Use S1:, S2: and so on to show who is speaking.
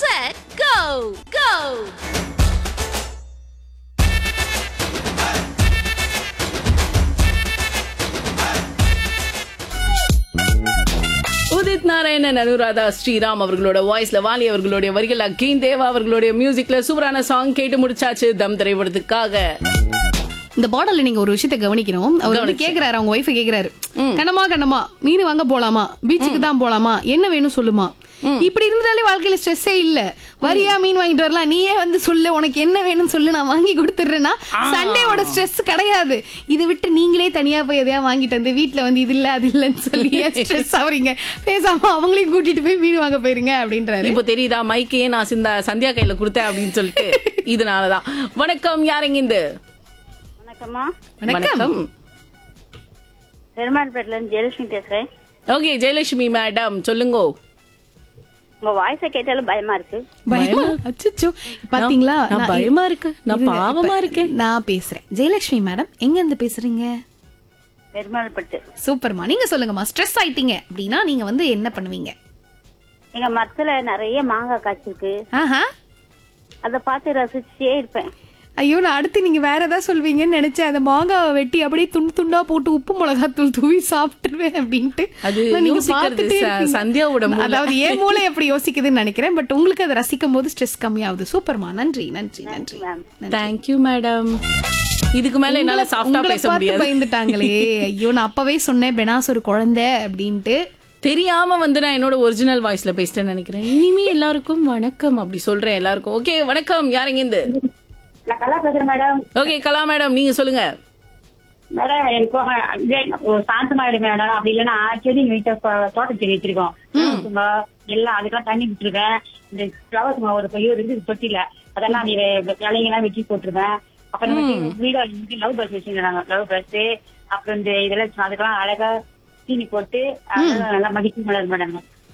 S1: set, go, go!
S2: Udit Narayanan Anuradha Sriram அவர்களோட வாய்ஸ்ல வாலி அவர்களுடைய வரிகள் அகெயின் தேவா அவர்களுடைய மியூசிக்ல சூப்பரான சாங் கேட்டு முடிச்சாச்சு தம் திரைப்படத்துக்காக
S3: இந்த பாடல்ல நீங்க ஒரு விஷயத்தை கவனிக்கணும் அவர் வந்து கேக்குறாரு அவங்க ஒய்ஃப் கேக்குறாரு கண்ணமா கண்ணமா மீன் வாங்க போலாமா பீச்சுக்கு தான் போலாமா என்ன வேணும் சொல்லுமா இப்படி இருந்தாலே வாழ்க்கையில ஸ்ட்ரெஸ்ஸே இல்ல வரியா மீன் வாங்கிட்டு வரலாம் நீயே வந்து சொல்லு உனக்கு என்ன வேணும்னு சொல்லு நான் வாங்கி கொடுத்துடுறேன்னா சண்டேவோட ஸ்ட்ரெஸ் கிடையாது இதை விட்டு நீங்களே தனியா போய் எதையா வாங்கிட்டு வந்து வீட்ல வந்து இது இல்ல அது இல்லன்னு சொல்லி ஸ்ட்ரெஸ் ஆவறீங்க பேசாம அவங்களையும் கூட்டிட்டு போய் மீன் வாங்க போயிருங்க அப்படின்றாரு
S2: இப்போ தெரியுதா மைக்கையே நான் சிந்த சந்தியா கையில கொடுத்தேன் அப்படின்னு சொல்லிட்டு இதனாலதான் வணக்கம் யாருங்க இந்த
S4: வணக்கம்மா
S2: வணக்கம்
S4: பெருமாள்பேட்டில இருந்து ஜெயலட்சுமி பேசுறேன்
S2: ஓகே ஜெயலட்சுமி மேடம் சொல்லுங்க
S4: உங்க வாய்ஸ கேட்டாலும் பயமா இருக்கு
S3: பயமா அச்சச்சோ பாத்தீங்களா
S2: நான்
S3: நான்
S2: பயமா இருக்கு நான்
S3: இருங்க,
S2: பாவமா
S3: இப்ப
S2: இருக்கேன்
S3: நான் பேசுறேன் ஜெயலட்சுமி மேடம் எங்க இருந்து பேசுறீங்க
S4: பெருமாள்பட்டு
S3: சூப்பர்மா நீங்க சொல்லுங்கம்மா ஸ்ட்ரெஸ் ஆயிட்டீங்க அப்படின்னா நீங்க வந்து என்ன பண்ணுவீங்க
S4: எங்க மரத்துல நிறைய மாங்காய் காய்ச்சிருக்கு
S3: ஆஹா
S4: அதை பார்த்து ரசிச்சே இருப்பேன்
S3: ஐயோ நான் அடுத்து நீங்க வேற ஏதாவது சொல்வீங்கன்னு நினைச்சேன் அந்த மாங்காவை வெட்டி அப்படியே துண்டு துண்டா போட்டு உப்பு மிளகாத்தூள் தூவி சாப்பிட்டுருவேன் அப்படின்ட்டு
S2: அது
S3: ஆனா நீங்க
S2: யோசிக்கிறது
S3: பார்த்துட்டே
S2: ச-
S3: இருப்பீங்க.
S2: சந்தியாவோட மூளை.
S3: அதாவது ஏன் மூளை எப்படி யோசிக்குதுன்னு நினைக்கிறேன் பட் உங்களுக்கு அதை ரசிக்கும் போது ஸ்ட்ரெஸ் கம்மியாகுது சூப்பர்மா நன்றி நன்றி நன்றி
S4: மேம்
S2: தேங்க்யூ மேடம் இதுக்கு மேல என்னால சாஃப்டா
S3: உங்களை
S2: பேச
S3: பார்த்து
S2: முடியாது
S3: பயந்துட்டாங்களே ஐயோ நான் அப்பவே சொன்னேன் பெனாஸ் ஒரு குழந்தை அப்படின்ட்டு
S2: தெரியாம வந்து நான் என்னோட ஒரிஜினல் வாய்ஸ்ல பேசிட்டேன்னு நினைக்கிறேன் இனிமே எல்லாருக்கும் வணக்கம் அப்படி சொல்றேன் எல்லாருக்கும் ஓகே வணக்கம் யாருங்க இந்த
S4: நான் கலா பேசுறேன் மேடம்
S2: ஓகே கலா மேடம் நீங்க சொல்லுங்க
S4: மேடம் எனக்கு ஒரு சாந்தமா இருக்கு மேடம் அப்படி இல்லைன்னா செடி வீட்டை தோட்ட செடி வச்சிருக்கோம் சும்மா எல்லாம் அதுக்கெல்லாம் தண்ணி விட்டுருவேன் இந்த ஃபிளவர்ஸ் ஒரு பையோ இருக்கு தொட்டில அதெல்லாம் நீ கிளைங்கெல்லாம் வெட்டி போட்டுருவேன் அப்புறம் வீடு லவ் பஸ் வச்சிருந்தாங்க லவ் பஸ் அப்புறம் இந்த இதெல்லாம் அதுக்கெல்லாம் அழகா தீனி போட்டு அதெல்லாம் நல்லா மதிக்கும் மேடம் மேடம்